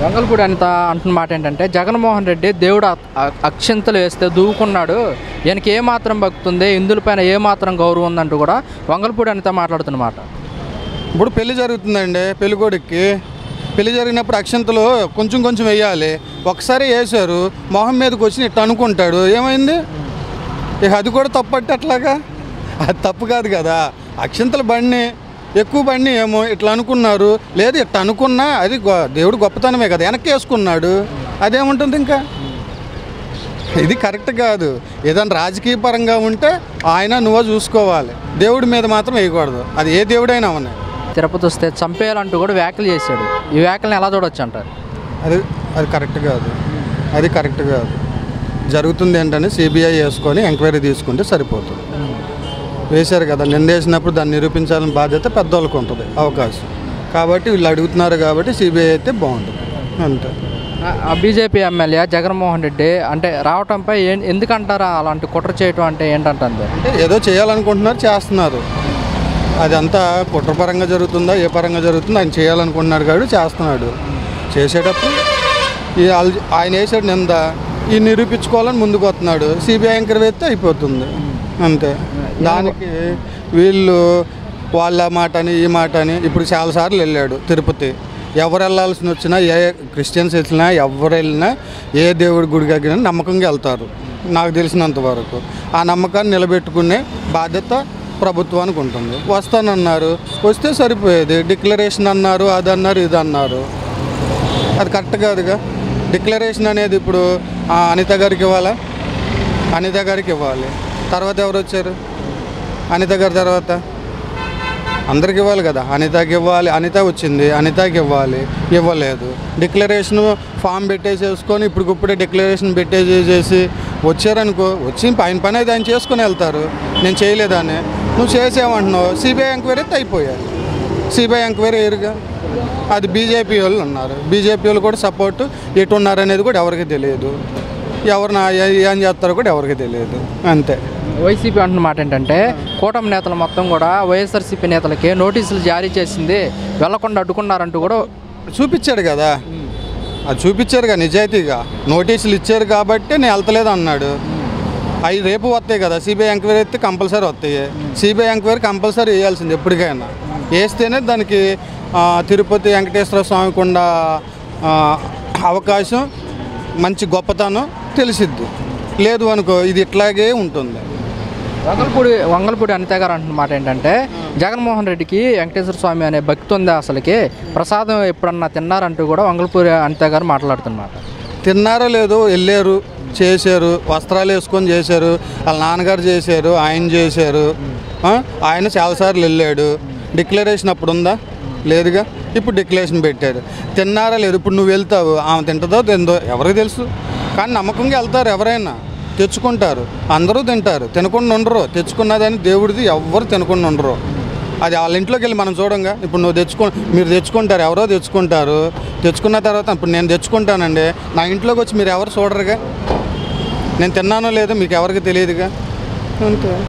వంగల్పూడి అనిత అంటున్న మాట ఏంటంటే జగన్మోహన్ రెడ్డి దేవుడు అ- అ- అక్షింతలు వేస్తే దూకున్నాడు ఈయనకి ఏమాత్రం భక్తుంది ఇందులపైన ఏమాత్రం గౌరవం ఉందంటూ కూడా వంగల్పూడి అనిత మాట్లాడుతున్నమాట ఇప్పుడు పెళ్లి జరుగుతుందండి పెళ్లి కొడుక్కి పెళ్లి జరిగినప్పుడు అక్షంతలు కొంచెం కొంచెం వేయాలి ఒకసారి వేశారు మొహం మీదకి వచ్చి ఇట్లా అనుకుంటాడు ఏమైంది ఇక అది కూడా తప్పు అంటే అట్లాగా అది తప్పు కాదు కదా అక్షంతలు బండి ఎక్కువ బండి ఏమో ఇట్లా అనుకున్నారు లేదు ఇట్లా అనుకున్నా అది గొ- దేవుడు గొప్పతనమే కదా వెనక్కి వేసుకున్నాడు అదేముంటుంది ఇంకా ఇది కరెక్ట్ కాదు ఏదైనా రాజకీయ పరంగా ఉంటే ఆయన నువ్వు చూసుకోవాలి దేవుడి మీద మాత్రం వేయకూడదు అది ఏ దేవుడైనా ఉన్నాయి తిరుపతి వస్తే చంపేయాలంటూ కూడా వ్యాఖ్యలు చేశాడు ఈ వ్యాఖ్యలను ఎలా చూడొచ్చు అంటారు అది అది కరెక్ట్ కాదు అది కరెక్ట్ కాదు జరుగుతుంది ఏంటని సిబిఐ వేసుకొని ఎంక్వైరీ తీసుకుంటే సరిపోతుంది వేశారు కదా నిందేసినప్పుడు దాన్ని నిరూపించాలని బాధ్యత పెద్దవాళ్ళకు ఉంటుంది అవకాశం కాబట్టి వీళ్ళు అడుగుతున్నారు కాబట్టి సిబిఐ అయితే బాగుంటుంది అంతే ఆ బీజేపీ ఎమ్మెల్యే జగన్మోహన్ రెడ్డి అంటే రావటంపై ఏ ఎందుకంటారా అలాంటి కుట్ర చేయటం అంటే ఏంటంటే అంటే ఏదో చేయాలనుకుంటున్నారు చేస్తున్నారు అదంతా కుట్రపరంగా జరుగుతుందా ఏ పరంగా జరుగుతుందో ఆయన చేయాలనుకుంటున్నాడు కాబట్టి చేస్తున్నాడు చేసేటప్పుడు ఈ ఆల్- ఆయన వేసాడు నింద ఈ నిరూపించుకోవాలని ముందుకు వస్తున్నాడు సిబిఐ ఎంక్వైరీ వేస్తే అయిపోతుంది అంతే దానికి వీళ్ళు వాళ్ళ మాట అని ఈ మాట అని ఇప్పుడు చాలాసార్లు వెళ్ళాడు తిరుపతి ఎవరు వెళ్ళాల్సిన వచ్చినా ఏ క్రిస్టియన్స్ వెళ్ళినా ఎవరు వెళ్ళినా ఏ దేవుడి గుడికి వెళ్ళినా నమ్మకంగా వెళ్తారు నాకు తెలిసినంత వరకు ఆ నమ్మకాన్ని నిలబెట్టుకునే బాధ్యత ప్రభుత్వానికి ఉంటుంది వస్తానన్నారు వస్తే సరిపోయేది డిక్లరేషన్ అన్నారు అది అన్నారు ఇది అన్నారు అది కరెక్ట్ కాదుగా డిక్లరేషన్ అనేది ఇప్పుడు ఆ, అనిత గారికి ఇవ్వాలా అనిత గారికి ఇవ్వాలి తర్వాత ఎవరు వచ్చారు అనిత గారి తర్వాత అందరికి ఇవ్వాలి కదా అనితకి ఇవ్వాలి అనిత వచ్చింది అనితకి ఇవ్వాలి ఇవ్వలేదు డిక్లరేషన్ ఫామ్ పెట్టేసేసుకొని ఇప్పటికిప్పుడే డిక్లరేషన్ పెట్టేసేసి వచ్చారనుకో వచ్చి ఆయన పని అయితే ఆయన చేసుకుని వెళ్తారు నేను చేయలేదని నువ్వు చేసేవంటున్నావు సిబిఐ ఎంక్వైరీ అయితే అయిపోయాయి సిబిఐ ఎంక్వైరీ ఎరుగా అది బీజేపీ వాళ్ళు ఉన్నారు బీజేపీ వాళ్ళు కూడా సపోర్ట్ ఎటు ఉన్నారు అనేది కూడా ఎవరికి తెలియదు ఎవరు నా ఏం చేస్తారో కూడా ఎవరికి తెలియదు అంతే వైసీపీ అంటున్న మాట ఏంటంటే కూటమి నేతలు మొత్తం కూడా వైఎస్ఆర్సీపీ నేతలకి నోటీసులు జారీ చేసింది వెళ్లకుండా అడ్డుకున్నారంటూ కూడా చూపించాడు కదా అది చూపించారు కదా నిజాయితీగా నోటీసులు ఇచ్చారు కాబట్టి నేను వెళ్తలేదు అన్నాడు అవి రేపు వస్తాయి కదా సిబిఐ ఎంక్వైరీ అయితే కంపల్సరీ వస్తాయి సిబిఐ ఎంక్వైరీ కంపల్సరీ వేయాల్సింది ఎప్పటికైనా వేస్తేనే దానికి ఆ, తిరుపతి వెంకటేశ్వర స్వామికి ఉన్న ఆ, అవకాశం మంచి గొప్పతనం తెలిసిద్ది లేదు అనుకో ఇది ఇట్లాగే ఉంటుంది వంగల్పూడి వంగల్పూడి అనిత గారు అంటున్న మాట ఏంటంటే జగన్మోహన్ రెడ్డికి వెంకటేశ్వర స్వామి అనే భక్తి ఉందా అసలుకి ప్రసాదం ఎప్పుడన్నా తిన్నారంటూ కూడా వంగల్పూడి అనిత గారు మాట్లాడుతున్నమాట తిన్నారో లేదో వెళ్ళారు చేశారు వస్త్రాలు వేసుకొని చేశారు వాళ్ళ నాన్నగారు చేశారు ఆయన చేశారు ఆ? ఆయన చాలాసార్లు వెళ్ళాడు డిక్లరేషన్ అప్పుడు ఉందా లేదుగా ఇప్పుడు డిక్లరేషన్ పెట్టారు తిన్నారా లేదు ఇప్పుడు నువ్వు వెళ్తావు ఆమె తింటుందో తిందో ఎవరికి తెలుసు కానీ నమ్మకంగా వెళ్తారు ఎవరైనా తెచ్చుకుంటారు అందరూ తింటారు తినకుండా ఉండరు తెచ్చుకున్నదని దేవుడిది ఎవ్వరు తినకుండా ఉండరు అది వాళ్ళ ఇంట్లోకి వెళ్ళి మనం చూడంగా ఇప్పుడు నువ్వు తెచ్చుకో మీరు తెచ్చుకుంటారు ఎవరో తెచ్చుకుంటారు తెచ్చుకున్న తర్వాత ఇప్పుడు నేను తెచ్చుకుంటానండి నా ఇంట్లోకి వచ్చి మీరు ఎవరు చూడరుగా నేను తిన్నానో లేదో మీకు ఎవరికి తెలియదుగా అంతే